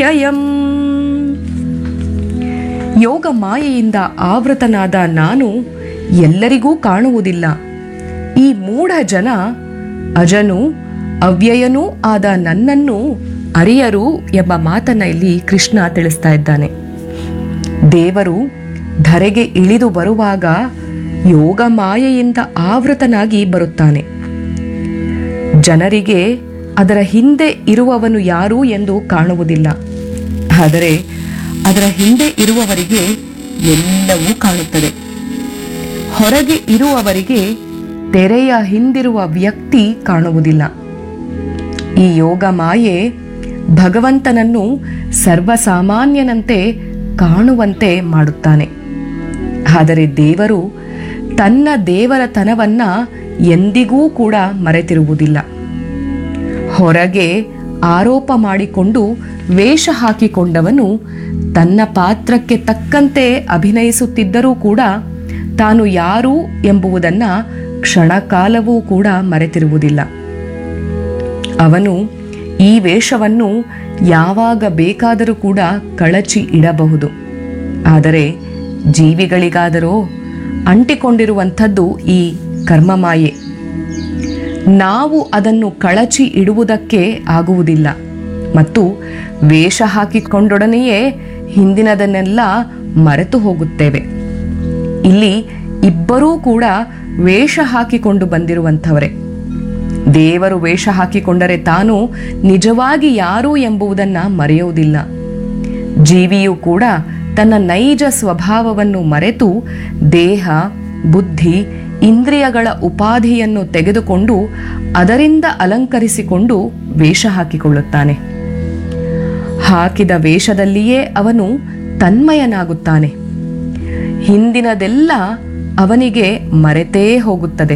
M ಯೋಗ ಮಾಯೆಯಿಂದ ಆವೃತನಾದ ನಾನು ಎಲ್ಲರಿಗೂ ಕಾಣುವುದಿಲ್ಲ ಈ ಮೂಢ ಜನ ಅಜನು ಅವ್ಯಯನೂ ಆದ ನನ್ನನ್ನು ಅರಿಯರು ಎಂಬ ಮಾತನ್ನ ಇಲ್ಲಿ ಕೃಷ್ಣ ತಿಳಿಸ್ತಾ ಇದ್ದಾನೆ ದೇವರು ಧರೆಗೆ ಇಳಿದು ಬರುವಾಗ ಯೋಗ ಮಾಯೆಯಿಂದ ಆವೃತನಾಗಿ ಬರುತ್ತಾನೆ ಜನರಿಗೆ ಅದರ ಹಿಂದೆ ಇರುವವನು ಯಾರು ಎಂದು ಕಾಣುವುದಿಲ್ಲ ಆದರೆ ಅದರ ಹಿಂದೆ ಇರುವವರಿಗೆ ಎಲ್ಲವೂ ಕಾಣುತ್ತದೆ ಹೊರಗೆ ಇರುವವರಿಗೆ ತೆರೆಯ ಹಿಂದಿರುವ ವ್ಯಕ್ತಿ ಕಾಣುವುದಿಲ್ಲ ಈ ಯೋಗ ಮಾಯೆ ಭಗವಂತನನ್ನು ಸರ್ವಸಾಮಾನ್ಯನಂತೆ ಕಾಣುವಂತೆ ಮಾಡುತ್ತಾನೆ ಆದರೆ ದೇವರು ತನ್ನ ದೇವರತನವನ್ನ ಎಂದಿಗೂ ಕೂಡ ಮರೆತಿರುವುದಿಲ್ಲ ಹೊರಗೆ ಆರೋಪ ಮಾಡಿಕೊಂಡು ವೇಷ ಹಾಕಿಕೊಂಡವನು ತನ್ನ ಪಾತ್ರಕ್ಕೆ ತಕ್ಕಂತೆ ಅಭಿನಯಿಸುತ್ತಿದ್ದರೂ ಕೂಡ ತಾನು ಯಾರು ಎಂಬುದನ್ನ ಕ್ಷಣಕಾಲವೂ ಕೂಡ ಮರೆತಿರುವುದಿಲ್ಲ ಅವನು ಈ ವೇಷವನ್ನು ಯಾವಾಗ ಬೇಕಾದರೂ ಕೂಡ ಕಳಚಿ ಇಡಬಹುದು ಆದರೆ ಜೀವಿಗಳಿಗಾದರೋ ಅಂಟಿಕೊಂಡಿರುವಂಥದ್ದು ಈ ಕರ್ಮಮಾಯೆ ನಾವು ಅದನ್ನು ಕಳಚಿ ಇಡುವುದಕ್ಕೆ ಆಗುವುದಿಲ್ಲ ಮತ್ತು ವೇಷ ಹಾಕಿಕೊಂಡೊಡನೆಯೇ ಹಿಂದಿನದನ್ನೆಲ್ಲ ಮರೆತು ಹೋಗುತ್ತೇವೆ ಇಲ್ಲಿ ಇಬ್ಬರೂ ಕೂಡ ವೇಷ ಹಾಕಿಕೊಂಡು ಬಂದಿರುವಂಥವರೇ ದೇವರು ವೇಷ ಹಾಕಿಕೊಂಡರೆ ತಾನು ನಿಜವಾಗಿ ಯಾರು ಎಂಬುದನ್ನ ಮರೆಯುವುದಿಲ್ಲ ಜೀವಿಯು ಕೂಡ ತನ್ನ ನೈಜ ಸ್ವಭಾವವನ್ನು ಮರೆತು ದೇಹ ಬುದ್ಧಿ ಇಂದ್ರಿಯಗಳ ಉಪಾಧಿಯನ್ನು ತೆಗೆದುಕೊಂಡು ಅದರಿಂದ ಅಲಂಕರಿಸಿಕೊಂಡು ವೇಷ ಹಾಕಿಕೊಳ್ಳುತ್ತಾನೆ ಹಾಕಿದ ವೇಷದಲ್ಲಿಯೇ ಅವನು ತನ್ಮಯನಾಗುತ್ತಾನೆ ಹಿಂದಿನದೆಲ್ಲ ಅವನಿಗೆ ಮರೆತೇ ಹೋಗುತ್ತದೆ